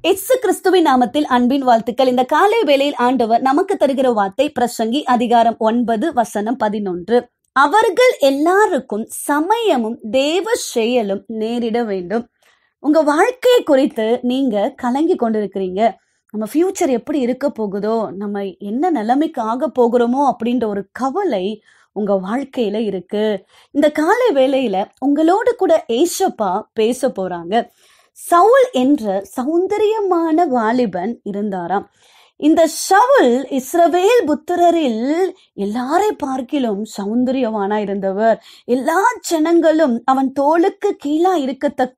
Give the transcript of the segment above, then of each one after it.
இயேசு கிறிஸ்துவின் நாமத்தில் அன்பின் வாழ்த்துக்கள் இந்த காலை வேளையில் ஆண்டவர் நமக்கு தருகிற வார்த்தை பிரசங்கி அதிகாரம் ஒன்பது வசனம் பதினொன்று அவர்கள் எல்லாருக்கும் சமயமும் தேவ செயலும் நேரிட வேண்டும் உங்க வாழ்க்கையை குறித்து நீங்க கலங்கி கொண்டிருக்கிறீங்க நம்ம ஃபியூச்சர் எப்படி இருக்க போகுதோ நம்ம என்ன நிலைமைக்கு ஆக போகிறோமோ அப்படின்ற ஒரு கவலை உங்க வாழ்க்கையில இருக்கு இந்த காலை வேளையில உங்களோடு கூட ஏசப்பா பேச போறாங்க சவுல் என்ற சௌந்தரியமான வாலிபன் இருந்தாராம் இந்த சவுல் இஸ்ரவேல் புத்திரரில் எல்லாரை பார்க்கிலும் சௌந்தரியவானா இருந்தவர் எல்லா ஜனங்களும் அவன் தோளுக்கு கீழா இருக்கத்தக்க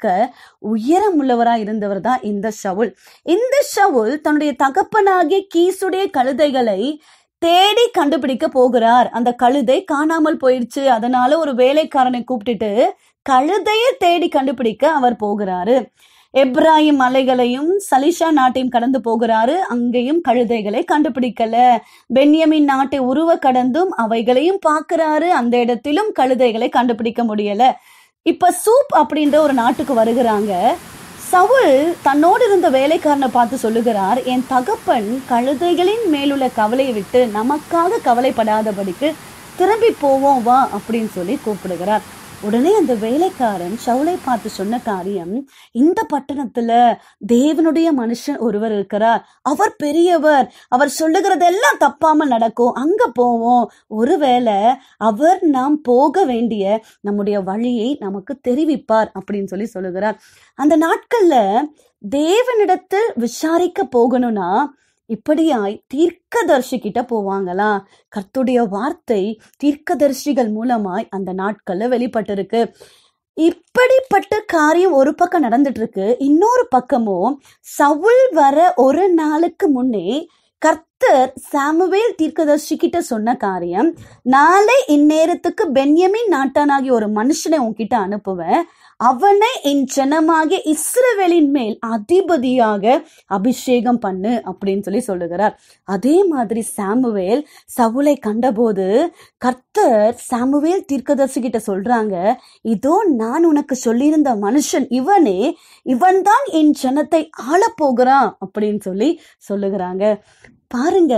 உயரம் உள்ளவரா இருந்தவர் தான் இந்த சவுல் இந்த சவுல் தன்னுடைய தகப்பனாகிய கீசுடைய கழுதைகளை தேடி கண்டுபிடிக்க போகிறார் அந்த கழுதை காணாமல் போயிடுச்சு அதனால ஒரு வேலைக்காரனை கூப்பிட்டுட்டு கழுதையை தேடி கண்டுபிடிக்க அவர் போகிறாரு எப்ராஹிம் மலைகளையும் சலிஷா நாட்டையும் கடந்து போகிறாரு அங்கேயும் கழுதைகளை கண்டுபிடிக்கல பென்யமின் நாட்டை உருவ கடந்தும் அவைகளையும் பார்க்கிறாரு அந்த இடத்திலும் கழுதைகளை கண்டுபிடிக்க முடியல இப்ப சூப் அப்படின்ற ஒரு நாட்டுக்கு வருகிறாங்க சவுல் தன்னோடு இருந்த வேலைக்காரனை பார்த்து சொல்லுகிறார் என் தகப்பன் கழுதைகளின் மேலுள்ள கவலையை விட்டு நமக்காக கவலைப்படாதபடிக்கு திரும்பி போவோம் வா அப்படின்னு சொல்லி கூப்பிடுகிறார் உடனே அந்த வேலைக்காரன் சவுலை பார்த்து சொன்ன காரியம் இந்த பட்டணத்துல தேவனுடைய மனுஷன் ஒருவர் இருக்கிறார் அவர் பெரியவர் அவர் சொல்லுகிறதெல்லாம் தப்பாமல் நடக்கும் அங்க போவோம் ஒருவேளை அவர் நாம் போக வேண்டிய நம்முடைய வழியை நமக்கு தெரிவிப்பார் அப்படின்னு சொல்லி சொல்லுகிறார் அந்த நாட்கள்ல தேவனிடத்தில் விசாரிக்க போகணும்னா இப்படியாய் தீர்க்கதர்சி கிட்ட போவாங்களா கர்த்துடைய வார்த்தை தீர்க்கதர்சிகள் மூலமாய் அந்த நாட்கள்ல வெளிப்பட்டிருக்கு இப்படிப்பட்ட காரியம் ஒரு பக்கம் நடந்துட்டு இருக்கு இன்னொரு பக்கமோ சவுல் வர ஒரு நாளுக்கு முன்னே கர்த்தர் சாமுவேல் தீர்க்கதர்சி கிட்ட சொன்ன காரியம் நாளை இந்நேரத்துக்கு பென்யமின் நாட்டானாகிய ஒரு மனுஷனை உன்கிட்ட அனுப்புவேன் அவனை என் ஜனமாகிய இஸ்ரவேலின் மேல் அதிபதியாக அபிஷேகம் பண்ணு அப்படின்னு சொல்லி சொல்லுகிறார் அதே மாதிரி சாமுவேல் சவுலை கண்டபோது கர்த்தர் சாமுவேல் தீர்க்கதர்சி கிட்ட சொல்றாங்க இதோ நான் உனக்கு சொல்லியிருந்த மனுஷன் இவனே இவன்தான் என் ஜனத்தை ஆளப் போகிறான் அப்படின்னு சொல்லி சொல்லுகிறாங்க பாருங்க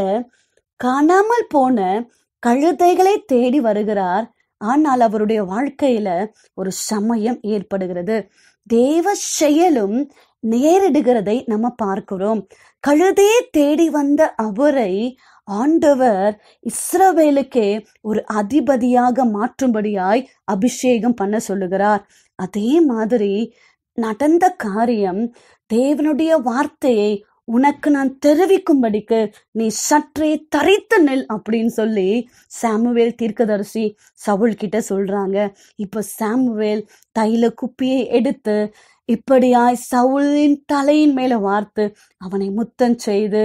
காணாமல் போன கழுதைகளை தேடி வருகிறார் ஆனால் அவருடைய வாழ்க்கையில ஒரு சமயம் ஏற்படுகிறது தேவ செயலும் நேரிடுகிறதை நம்ம பார்க்கிறோம் கழுதையை தேடி வந்த அவரை ஆண்டவர் இஸ்ரவேலுக்கே ஒரு அதிபதியாக மாற்றும்படியாய் அபிஷேகம் பண்ண சொல்லுகிறார் அதே மாதிரி நடந்த காரியம் தேவனுடைய வார்த்தையை உனக்கு நான் தெரிவிக்கும்படிக்கு நீ சற்றே தரித்து நில் அப்படின்னு சொல்லி சாமுவேல் தீர்க்கதரிசி சவுல் கிட்ட சொல்றாங்க இப்ப சாமுவேல் தைல குப்பியை எடுத்து இப்படியாய் சவுலின் தலையின் மேல வார்த்து அவனை முத்தம் செய்து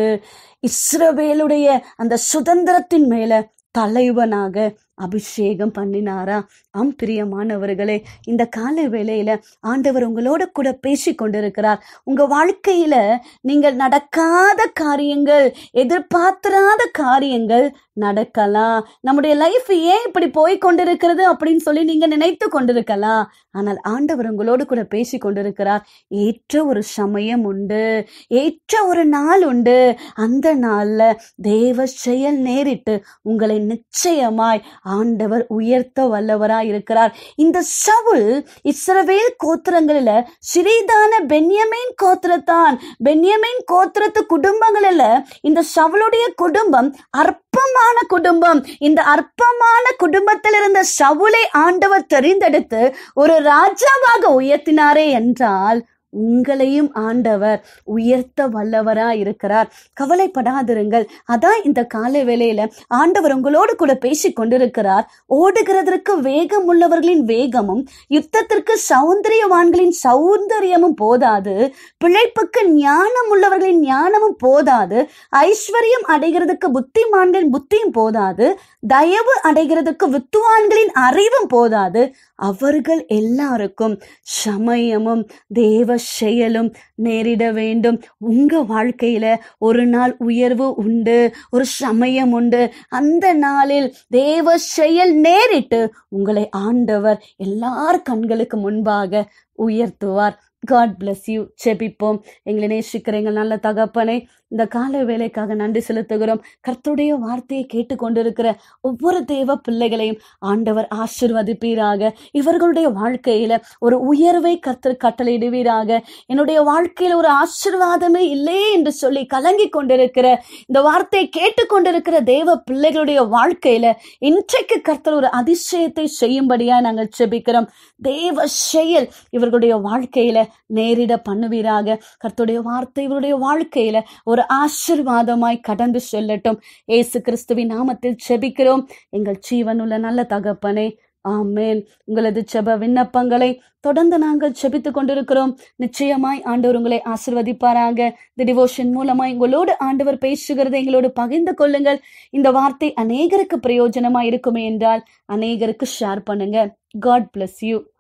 இஸ்ரவேலுடைய அந்த சுதந்திரத்தின் மேல தலைவனாக அபிஷேகம் பண்ணினாரா ஆம் பிரியமானவர்களே இந்த கால வேளையில ஆண்டவர் உங்களோட கூட பேசி கொண்டிருக்கிறார் உங்க வாழ்க்கையில நீங்கள் நடக்காத காரியங்கள் எதிர்பார்த்திராத காரியங்கள் நடக்கலாம் நம்முடைய லைஃப் ஏன் இப்படி போய் கொண்டிருக்கிறது அப்படின்னு சொல்லி நீங்க நினைத்து கொண்டிருக்கலாம் ஆனால் ஆண்டவர் உங்களோடு கூட பேசி கொண்டிருக்கிறார் ஏற்ற ஒரு சமயம் உண்டு ஏற்ற ஒரு நாள் உண்டு அந்த நாள்ல தேவ செயல் நேரிட்டு உங்களை நிச்சயமாய் ஆண்டவர் உயர்த்த வல்லவராய் இருக்கிறார் இந்த சவுல் இஸ்ரவேல் கோத்திரங்களில சிறிதான பென்யமீன் கோத்திரத்தான் பென்யமீன் கோத்திரத்து குடும்பங்களில இந்த சவுளுடைய குடும்பம் அற்பமான குடும்பம் இந்த அற்பமான குடும்பத்தில் இருந்த சவுலை ஆண்டவர் தெரிந்தெடுத்து ஒரு ராஜாவாக உயர்த்தினாரே என்றால் உங்களையும் ஆண்டவர் உயர்த்த வல்லவரா இருக்கிறார் கவலைப்படாதிருங்கள் அதான் இந்த கால வேளையில ஆண்டவர் உங்களோடு கூட பேசி கொண்டிருக்கிறார் ஓடுகிறதற்கு வேகம் உள்ளவர்களின் வேகமும் யுத்தத்திற்கு சௌந்தரியவான்களின் சௌந்தரியமும் போதாது பிழைப்புக்கு ஞானம் உள்ளவர்களின் ஞானமும் போதாது ஐஸ்வர்யம் அடைகிறதுக்கு புத்திமான்களின் புத்தியும் போதாது தயவு அடைகிறதுக்கு வித்துவான்களின் அறிவும் போதாது அவர்கள் எல்லாருக்கும் சமயமும் தேவ செயலும் நேரிட வேண்டும் உங்க வாழ்க்கையில ஒரு நாள் உயர்வு உண்டு ஒரு சமயம் உண்டு அந்த நாளில் தேவ செயல் நேரிட்டு உங்களை ஆண்டவர் எல்லார் கண்களுக்கு முன்பாக உயர்த்துவார் காட் bless யூ செபிப்போம் எங்களை நேசிக்கிற எங்கள் நல்ல தகப்பனே இந்த கால வேலைக்காக நன்றி செலுத்துகிறோம் கர்த்தருடைய வார்த்தையை கேட்டுக்கொண்டிருக்கிற ஒவ்வொரு தேவ பிள்ளைகளையும் ஆண்டவர் ஆசிர்வதிப்பீராக இவர்களுடைய வாழ்க்கையில ஒரு உயர்வை கர்த்தர் கட்டளையிடுவீராக என்னுடைய வாழ்க்கையில ஒரு ஆசிர்வாதமே இல்லையே என்று சொல்லி கலங்கி கொண்டிருக்கிற இந்த வார்த்தையை கேட்டுக்கொண்டிருக்கிற தேவ பிள்ளைகளுடைய வாழ்க்கையில இன்றைக்கு கர்த்தர் ஒரு அதிசயத்தை செய்யும்படியா நாங்கள் செபிக்கிறோம் தேவ செயல் இவர்களுடைய வாழ்க்கையில நேரிட பண்ணுவீராக கர்த்தருடைய வார்த்தை இவருடைய வாழ்க்கையில ஒரு ஆசிர்வாதமாய் கடந்து செல்லட்டும் ஏசு கிறிஸ்துவின் நாமத்தில் செபிக்கிறோம் எங்கள் ஜீவனுள்ள நல்ல தகப்பனே ஆமேன் உங்களது செப விண்ணப்பங்களை தொடர்ந்து நாங்கள் செபித்துக் கொண்டிருக்கிறோம் நிச்சயமாய் ஆண்டவர் உங்களை ஆசிர்வதிப்பாராக இந்த டிவோஷன் மூலமாய் உங்களோடு ஆண்டவர் பேசுகிறதை எங்களோடு பகிர்ந்து கொள்ளுங்கள் இந்த வார்த்தை அநேகருக்கு பிரயோஜனமா இருக்குமே என்றால் அநேகருக்கு ஷேர் பண்ணுங்க காட் bless யூ